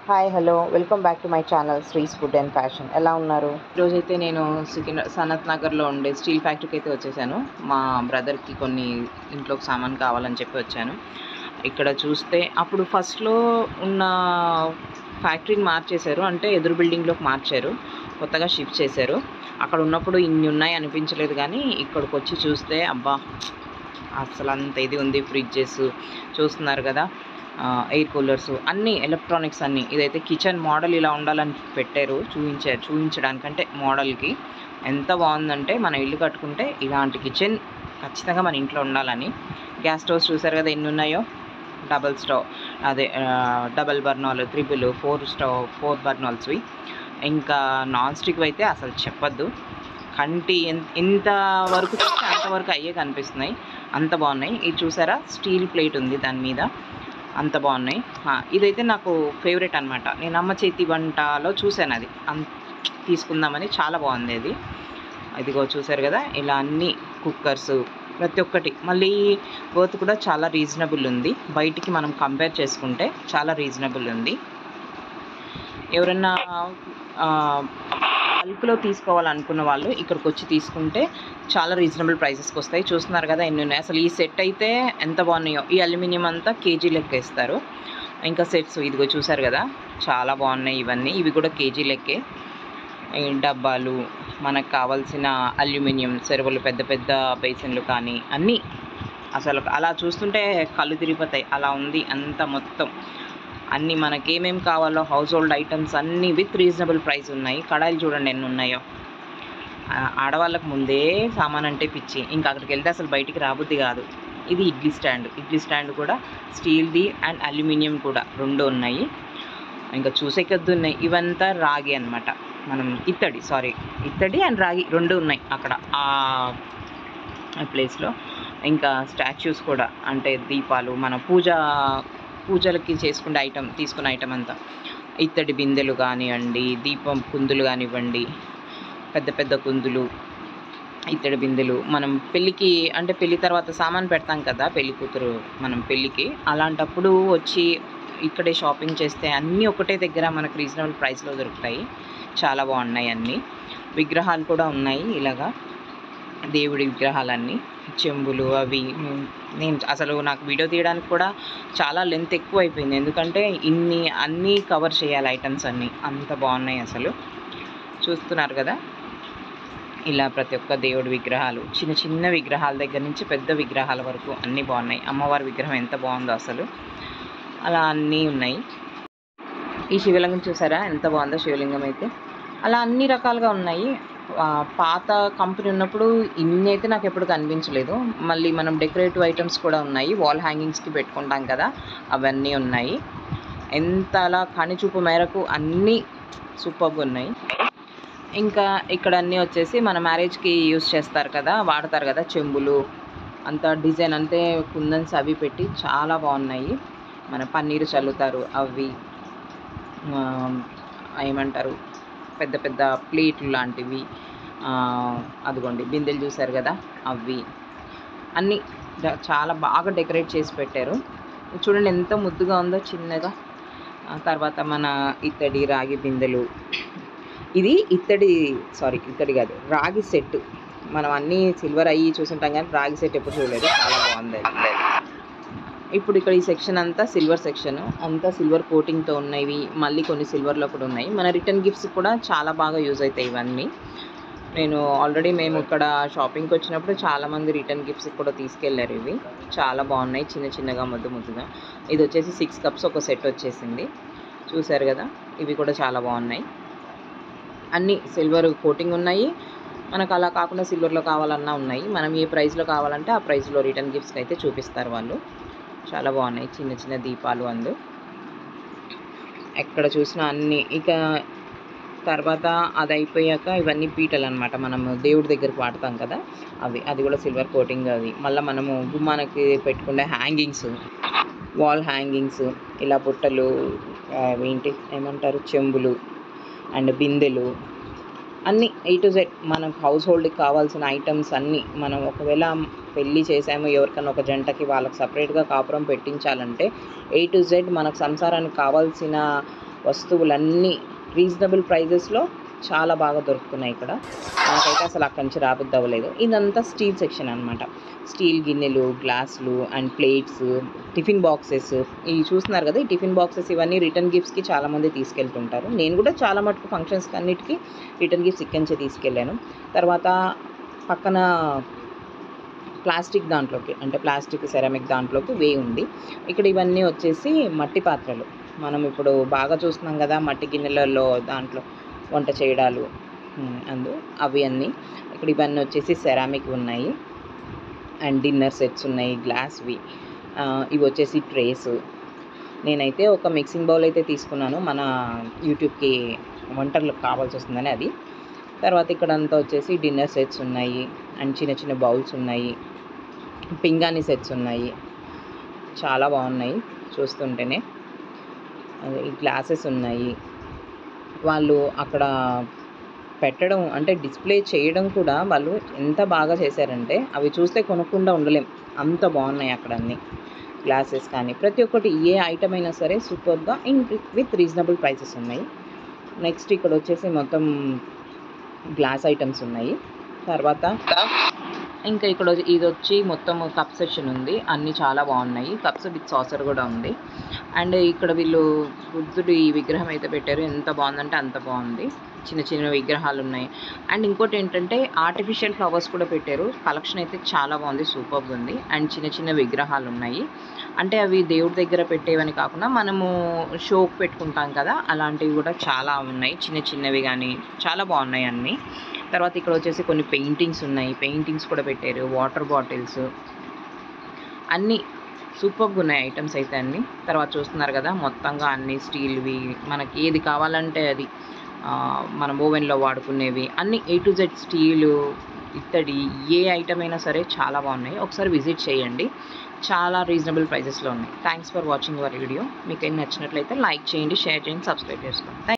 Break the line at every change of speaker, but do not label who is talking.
Hi hello welcome back to my channel Sri's food and fashion ఎలా ఉన్నారు ఈరోజైతే నేను సికింద్రా సనత్ నగర్లో ఉండే స్టీల్ ఫ్యాక్టరీకి అయితే వచ్చేసాను మా బ్రదర్కి కొన్ని ఇంట్లోకి సామాన్ కావాలని చెప్పి వచ్చాను ఇక్కడ చూస్తే అప్పుడు ఫస్ట్లో ఉన్న ఫ్యాక్టరీని మార్చేశారు అంటే ఎదురు బిల్డింగ్లోకి మార్చారు కొత్తగా షిఫ్ట్ చేశారు అక్కడ ఉన్నప్పుడు ఇన్ని ఉన్నాయి అనిపించలేదు కానీ ఇక్కడికి వచ్చి చూస్తే అబ్బా అసలు అంత ఇది ఉంది ఫ్రిడ్జెస్ చూస్తున్నారు కదా ఎయిర్ కూలర్స్ అన్నీ ఎలక్ట్రానిక్స్ అన్నీ ఇదైతే కిచెన్ మోడల్ ఇలా ఉండాలని పెట్టారు చూపించారు చూపించడానికంటే మోడల్కి ఎంత బాగుందంటే మనం ఇల్లు కట్టుకుంటే ఇలాంటి కిచెన్ ఖచ్చితంగా మన ఇంట్లో ఉండాలని గ్యాస్ స్టవ్స్ చూసారు కదా ఎన్ని ఉన్నాయో డబల్ స్టవ్ అదే డబల్ బర్నాలు త్రిబుల్ ఫోర్ స్టవ్ ఫోర్ బర్నాల్స్వి ఇంకా నాన్ స్టిక్ అయితే అసలు చెప్పొద్దు కంటి ఎన్- ఎంత వరకు చూస్తే అంతవరకు అయ్యే కనిపిస్తున్నాయి అంత బాగున్నాయి ఇది చూసారా స్టీల్ ప్లేట్ ఉంది దాని మీద అంత బాగున్నాయి ఆ, ఇదైతే నాకు ఫేవరెట్ అనమాట నేను అమ్మ చేతి వంటలో చూశాను అది అన్ తీసుకుందామని చాలా బాగుంది అది ఇదిగో చూసారు కదా ఇలా అన్ని కుక్కర్స్ ప్రతి ఒక్కటి మళ్ళీ వర్త్ కూడా చాలా రీజనబుల్ ఉంది బయటికి మనం కంపేర్ చేసుకుంటే చాలా రీజనబుల్ ఉంది ఎవరన్నా బల్క్లో తీసుకోవాలనుకున్న వాళ్ళు ఇక్కడికి వచ్చి తీసుకుంటే చాలా రీజనబుల్ ప్రైసెస్కి వస్తాయి చూస్తున్నారు కదా ఎన్ని ఉన్నాయి అసలు ఈ సెట్ అయితే ఎంత బాగున్నాయో ఈ అల్యూమినియం అంతా కేజీ లెక్క ఇస్తారు ఇంకా సెట్స్ ఇదిగో చూసారు కదా చాలా బాగున్నాయి ఇవన్నీ ఇవి కూడా కేజీ లెక్కే ఈ డబ్బాలు మనకు కావాల్సిన అల్యూమినియం సెరవులు పెద్ద పెద్ద బేసిన్లు కానీ అన్నీ అసలు అలా చూస్తుంటే కళ్ళు తిరిగిపోతాయి అలా ఉంది అంత మొత్తం అన్నీ మనకి ఏమేమి కావాలో హౌస్ హోల్డ్ ఐటమ్స్ అన్నీ విత్ రీజనబుల్ ప్రైస్ ఉన్నాయి కడాయిలు చూడండి ఎన్ని ఉన్నాయో ఆ, ఆడవాళ్ళకు ముందే సామాన్ అంటే పిచ్చి ఇంకా అక్కడికి వెళ్తే అసలు బయటికి రాబుద్ది కాదు ఇది ఇడ్లీ స్టాండ్ ఇడ్లీ స్టాండ్ కూడా స్టీల్ది అండ్ అల్యూమినియం కూడా రెండు ఉన్నాయి ఇంకా చూసే కొద్ది ఉన్నాయి ఇవంతా రాగి అన్నమాట మనం ఇత్తడి సారీ ఇత్తడి అండ్ రాగి రెండు ఉన్నాయి అక్కడ ఆ ప్లేస్లో ఇంకా స్టాచ్యూస్ కూడా అంటే దీపాలు మన పూజ పూజలకి చేసుకునే ఐటమ్ తీసుకునే ఐటమ్ అంతా ఇత్తడి బిందెలు కానివ్వండి దీపం కుందులు కానివ్వండి పెద్ద పెద్ద కుందులు ఇత్తడి బిందెలు మనం పెళ్ళికి అంటే పెళ్ళి తర్వాత సామాన్ పెడతాం కదా పెళ్లి కూతురు మనం పెళ్ళికి అలాంటప్పుడు వచ్చి ఇక్కడే షాపింగ్ చేస్తే అన్నీ ఒకటే దగ్గర మనకు రీజనబుల్ ప్రైస్లో దొరుకుతాయి చాలా బాగున్నాయి అన్నీ విగ్రహాలు కూడా ఉన్నాయి ఇలాగా దేవుడి విగ్రహాలన్నీ చెంబులు అవి ఉమ్, నేను అసలు నాకు వీడియో తీయడానికి కూడా చాలా లెంత్ ఎక్కువ అయిపోయింది ఎందుకంటే ఇన్ని అన్నీ కవర్ చేయాలి ఐటమ్స్ అన్నీ అంత బాగున్నాయి అసలు చూస్తున్నారు కదా ఇలా ప్రతి ఒక్క దేవుడి విగ్రహాలు చిన్న చిన్న విగ్రహాల దగ్గర నుంచి పెద్ద విగ్రహాల వరకు అన్నీ బాగున్నాయి అమ్మవారి విగ్రహం ఎంత బాగుందో అసలు అలా అన్నీ ఉన్నాయి ఈ శివలింగం చూసారా ఎంత బాగుందో శివలింగం అయితే అలా అన్ని రకాలుగా ఉన్నాయి ఆ, పాత కంపెనీ ఉన్నప్పుడు ఇన్ని అయితే నాకు ఎప్పుడు కనిపించలేదు మళ్ళీ మనం డెకరేటివ్ ఐటమ్స్ కూడా ఉన్నాయి వాల్ హ్యాంగింగ్స్కి పెట్టుకుంటాం కదా అవన్నీ ఉన్నాయి ఎంత అలా కనిచూపు మేరకు అన్నీ సూపర్గా ఉన్నాయి ఇంకా ఇక్కడ అన్నీ వచ్చేసి మన మ్యారేజ్కి యూస్ చేస్తారు కదా వాడతారు కదా చెంబులు అంత డిజైన్ అంటే కుందన్స్ అవి పెట్టి చాలా బాగున్నాయి మన పన్నీరు చల్లుతారు అవి ఆ, ఏమంటారు పెద్ద పెద్ద ప్లేట్లు లాంటివి ఆ, అదిగోండి బిందెలు చూసారు కదా అవి అన్నీ డ- చాలా బాగా డెకరేట్ చేసి పెట్టారు చూడండి ఎంత ముద్దుగా ఉందో చిన్నగా ఆ తర్వాత మన ఇత్తడి రాగి బిందెలు ఇది ఇత్తడి సారీ ఇత్తడి కాదు రాగి సెట్ మనం అన్నీ సిల్వర్ అయ్యి చూసుంటాం కానీ రాగి సెట్ ఎప్పుడు చూడలేదు చాలా బాగుంది అది. ఇప్పుడు ఇక్కడ ఈ సెక్షన్ అంతా సిల్వర్ సెక్షన్ అంతా సిల్వర్ కోటింగ్తో ఉన్నవి మళ్ళీ కొన్ని సిల్వర్లో కూడా ఉన్నాయి మన రిటర్న్ గిఫ్ట్స్ కూడా చాలా బాగా యూజ్ అవుతాయి ఇవన్నీ నేను ఆల్రెడీ మేము ఇక్కడ షాపింగ్కి వచ్చినప్పుడు చాలామంది రిటర్న్ గిఫ్ట్స్ కూడా తీసుకెళ్లారు ఇవి చాలా బాగున్నాయి చిన్న చిన్నగా ముద్దు ముద్దుగా ఇది వచ్చేసి సిక్స్ కప్స్ ఒక సెట్ వచ్చేసింది చూసారు కదా ఇవి కూడా చాలా బాగున్నాయి అన్నీ సిల్వర్ కోటింగ్ ఉన్నాయి మనకు అలా కాకుండా సిల్వర్లో కావాలన్నా ఉన్నాయి మనం ఏ ప్రైస్లో కావాలంటే ఆ ప్రైస్లో రిటర్న్ గిఫ్ట్స్కి అయితే చూపిస్తారు వాళ్ళు చాలా బాగున్నాయి చిన్న చిన్న దీపాలు అందు ఎక్కడ చూసినా అన్ని ఇక తర్వాత అది అయిపోయాక ఇవన్నీ పీటలు అనమాట మనము దేవుడి దగ్గరకు వాడతాం కదా అవి అది కూడా సిల్వర్ కోటింగ్ అది మళ్ళీ మనము గుమ్మానికి పెట్టుకునే హ్యాంగింగ్స్ వాల్ హ్యాంగింగ్స్ ఇలా బుట్టలు ఆ, ఏంటి ఏమంటారు చెంబులు అండ్ బిందెలు అన్నీ ఏ టు జెడ్ మనకు హౌస్ హోల్డ్కి కావాల్సిన ఐటమ్స్ అన్నీ మనం ఒకవేళ పెళ్ళి చేసాము ఎవరికైనా ఒక జంటకి వాళ్ళకి సపరేట్గా కాపురం పెట్టించాలంటే ఏ టు జెడ్ మనకు సంసారానికి కావాల్సిన వస్తువులన్నీ రీజనబుల్ ప్రైజెస్లో చాలా బాగా దొరుకుతున్నాయి ఇక్కడ నాకైతే అసలు అక్కడి నుంచి రాబుద్ది అవ్వలేదు ఇదంతా స్టీల్ సెక్షన్ అనమాట స్టీల్ గిన్నెలు గ్లాసులు అండ్ ప్లేట్స్ టిఫిన్ బాక్సెస్ ఇవి చూస్తున్నారు కదా ఈ టిఫిన్ బాక్సెస్ ఇవన్నీ రిటర్న్ గిఫ్ట్స్కి చాలామంది తీసుకెళ్తుంటారు నేను కూడా చాలా మటుకు ఫంక్షన్స్కి అన్నిటికీ రిటర్న్ గిఫ్ట్స్ ఇక్కడి నుంచే తీసుకెళ్ళాను తర్వాత పక్కన ప్లాస్టిక్ దాంట్లోకి అంటే ప్లాస్టిక్ సెరామిక్ దాంట్లోకి వే ఉంది ఇక్కడ ఇవన్నీ వచ్చేసి మట్టి పాత్రలు మనం ఇప్పుడు బాగా చూస్తున్నాం కదా మట్టి గిన్నెలలో దాంట్లో వంట చేయడాలు ఉమ్, అందు అవి అన్నీ ఇక్కడ ఇవన్నీ వచ్చేసి సెరామిక్ ఉన్నాయి అండ్ డిన్నర్ సెట్స్ ఉన్నాయి గ్లాస్వి ఆ, ఇవి వచ్చేసి ట్రేస్ నేనైతే ఒక మిక్సింగ్ బౌల్ అయితే తీసుకున్నాను మన యూట్యూబ్కి వంటలకు కావాల్సి వస్తుందని అది తర్వాత ఇక్కడ అంతా వచ్చేసి డిన్నర్ సెట్స్ ఉన్నాయి అండ్ చిన్న చిన్న బౌల్స్ ఉన్నాయి పింగాణి సెట్స్ ఉన్నాయి చాలా బాగున్నాయి చూస్తుంటేనే అదే ఈ గ్లాసెస్ ఉన్నాయి వాళ్ళు అక్కడ పెట్టడం అంటే డిస్ప్లే చేయడం కూడా వాళ్ళు ఎంత బాగా చేశారంటే అవి చూస్తే కొనకుండా ఉండలేం అంత బాగున్నాయి అక్కడ అన్ని గ్లాసెస్ కానీ ప్రతి ఒక్కటి ఏ ఐటమ్ అయినా సరే సూపర్గా ఇన్ విత్ రీజనబుల్ ప్రైసెస్ ఉన్నాయి నెక్స్ట్ ఇక్కడ వచ్చేసి మొత్తం గ్లాస్ ఐటమ్స్ ఉన్నాయి తర్వాత ఇంకా ఇక్కడ వచ్చి- ఇది వచ్చి మొత్తం కప్ సెక్షన్ ఉంది అన్నీ చాలా బాగున్నాయి కప్స్ విత్ సాసర్ కూడా ఉంది అండ్ ఇక్కడ వీళ్ళు బుద్ధుడు ఈ విగ్రహం అయితే పెట్టారు ఎంత బాగుందంటే అంత బాగుంది చిన్న చిన్న విగ్రహాలు ఉన్నాయి అండ్ ఇంకోటి ఏంటంటే ఆర్టిఫిషియల్ ఫ్లవర్స్ కూడా పెట్టారు కలెక్షన్ అయితే చాలా బాగుంది సూపర్గా ఉంది అండ్ చిన్న చిన్న విగ్రహాలు ఉన్నాయి అంటే అవి దేవుడి దగ్గర పెట్టేవని కాకుండా మనము షోకి పెట్టుకుంటాం కదా అలాంటివి కూడా చాలా ఉన్నాయి చిన్న చిన్నవి కానీ చాలా బాగున్నాయి అన్నీ తర్వాత ఇక్కడ వచ్చేసి కొన్ని పెయింటింగ్స్ ఉన్నాయి పెయింటింగ్స్ కూడా పెట్టారు వాటర్ బాటిల్స్ అన్నీ సూపర్గా ఉన్నాయి ఐటమ్స్ అయితే అన్నీ తర్వాత చూస్తున్నారు కదా మొత్తంగా అన్ని స్టీల్వి మనకి ఏది కావాలంటే అది ఆ, మనం ఓవెన్లో వాడుకునేవి అన్ని ఏ టు జెడ్ స్టీలు ఇత్తడి ఏ ఐటమ్ అయినా సరే చాలా బాగున్నాయి ఒకసారి విజిట్ చేయండి చాలా రీజనబుల్ ప్రైజెస్లో ఉన్నాయి thanks for watching your video మీకు ఏం నచ్చినట్లయితే లైక్ చేయండి షేర్ చేయండి సబ్స్క్రైబ్ చేసుకోండి